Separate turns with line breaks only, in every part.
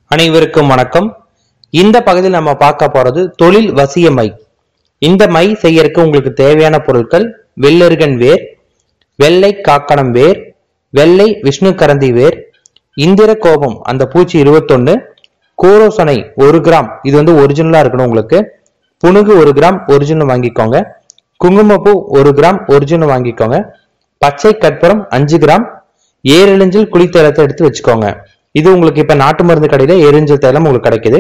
அனைவருக்கும் வணக்கம் இந்த பகுதியில் நம்ம பார்க்க போறது தொழில் வசிய மை இந்த மை செய்யறதுக்கு உங்களுக்கு தேவையான பொருட்கள் வெள்ளருகன் வேர் வெள்ளை காக்கணம் வேர் வெள்ளை விஷ்ணு கரந்தி வேர் இந்திர கோபம் அந்த பூச்சி இருபத்தொன்னு கோரோசனை ஒரு கிராம் இது வந்து ஒரிஜினலா இருக்கணும் உங்களுக்கு புனுகு ஒரு கிராம் ஒரிஜினல் வாங்கிக்கோங்க குங்குமப்பூ ஒரு கிராம் ஒரிஜினல் வாங்கிக்கோங்க பச்சை கற்பூரம் அஞ்சு கிராம் ஏரெளிஞ்சில் குளித்தேலத்தை எடுத்து வச்சுக்கோங்க இது உங்களுக்கு இப்ப நாட்டு மருந்து கடையில எரிஞ்சல் தைலம் உங்களுக்கு கிடைக்குது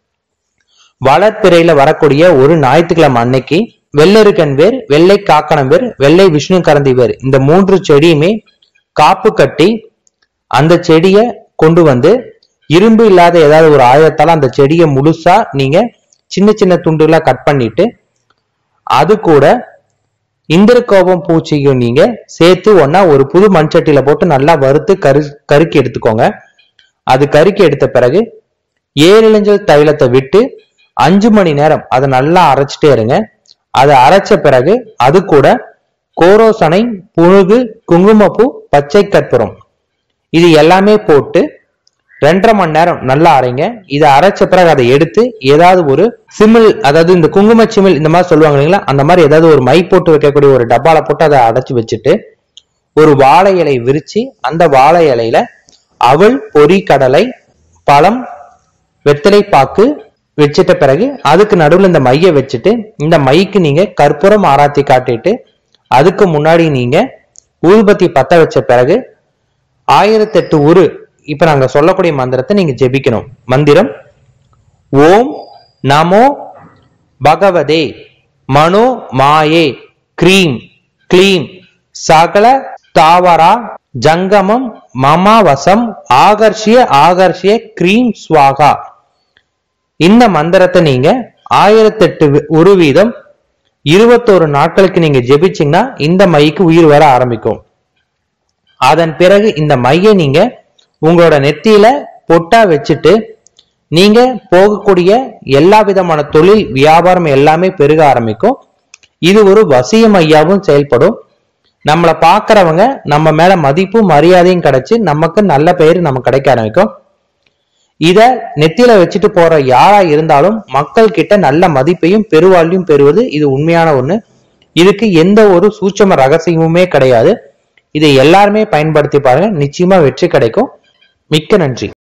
வளர்ப்பிறையில வரக்கூடிய ஒரு ஞாயிற்றுக்கிழமை அன்னைக்கு வெள்ளருக்கன் வேர் வெள்ளை காக்கணம் வேர் வெள்ளை விஷ்ணு கரந்தி வேர் இந்த மூன்று செடியுமே காப்பு கட்டி அந்த செடியை கொண்டு வந்து இரும்பு இல்லாத ஏதாவது ஒரு ஆயுதத்தால அந்த செடியை முழுசா நீங்க சின்ன சின்ன துண்டுகளா கட் பண்ணிட்டு அது கூட இந்திரகோபம் பூச்சியும் நீங்க சேர்த்து ஒன்னா ஒரு புது மண்சட்டியில போட்டு நல்லா வறுத்து கரு கருக்கி எடுத்துக்கோங்க அது கருக்கி எடுத்த பிறகு ஏரிளஞ்சல் தைலத்தை விட்டு அஞ்சு மணி நேரம் அதை நல்லா அரைச்சிட்டே இருங்க அதை அரைச்ச பிறகு அது கூட கோரோசனை புணுகு குங்குமப்பூ பச்சை கற்பூரம் இது எல்லாமே போட்டு ரெண்டரை மணி நேரம் நல்லா அரைங்க இதை அரைச்ச பிறகு அதை எடுத்து ஏதாவது ஒரு சிமிழ் அதாவது இந்த குங்கும சிமிழ் இந்த மாதிரி சொல்லுவாங்க இல்லைங்களா அந்த மாதிரி ஏதாவது ஒரு மை போட்டு வைக்கக்கூடிய ஒரு டப்பால போட்டு அதை அடைச்சு வச்சுட்டு ஒரு வாழை இலை விரிச்சு அந்த வாழை இலையில அவல் பொரி கடலை பழம் வெத்தலை பாக்கு வச்சிட்ட பிறகு அதுக்கு நடுவில் இந்த மைய வச்சுட்டு இந்த மைக்கு நீங்க கற்பூரம் ஆராத்தி காட்டிட்டு அதுக்கு முன்னாடி நீங்க ஊதுபத்தி பத்த வச்ச பிறகு ஆயிரத்தெட்டு உரு இப்ப நாங்க சொல்லக்கூடிய மந்திரத்தை நீங்க ஜெபிக்கணும் மந்திரம் ஓம் நமோ பகவதே மனோ மாயே க்ரீம் க்ளீம் சகல தாவரா ஜங்கமம் மமாவசம் ஆகர்ஷிய ஆகர்ஷிய க்ரீம் ஸ்வாகா இந்த மந்திரத்தை நீங்க ஆயிரத்தெட்டு வி- ஒரு வீதம் இருபத்தோரு நாட்களுக்கு நீங்க ஜெபிச்சீங்கன்னா இந்த மைக்கு உயிர் வர ஆரம்பிக்கும் அதன் பிறகு இந்த மைய நீங்க உங்களோட நெத்தியில பொட்டா வச்சுட்டு நீங்க போகக்கூடிய எல்லா விதமான தொழில் வியாபாரம் எல்லாமே பெருக ஆரம்பிக்கும் இது ஒரு வசிய மையாவும் செயல்படும் நம்மளை பார்க்கறவங்க நம்ம மேல மதிப்பும் மரியாதையும் கிடைச்சு நமக்கு நல்ல பெயர் நமக்கு கிடைக்க ஆரம்பிக்கும் இத நெத்தியில வச்சுட்டு போற யாரா இருந்தாலும் மக்கள் கிட்ட நல்ல மதிப்பையும் பெருவாழ்வையும் பெறுவது இது உண்மையான ஒண்ணு இதுக்கு எந்த ஒரு சூட்சம ரகசியமுமே கிடையாது இதை எல்லாருமே பயன்படுத்தி பாருங்க நிச்சயமா வெற்றி கிடைக்கும் மிக்க நன்றி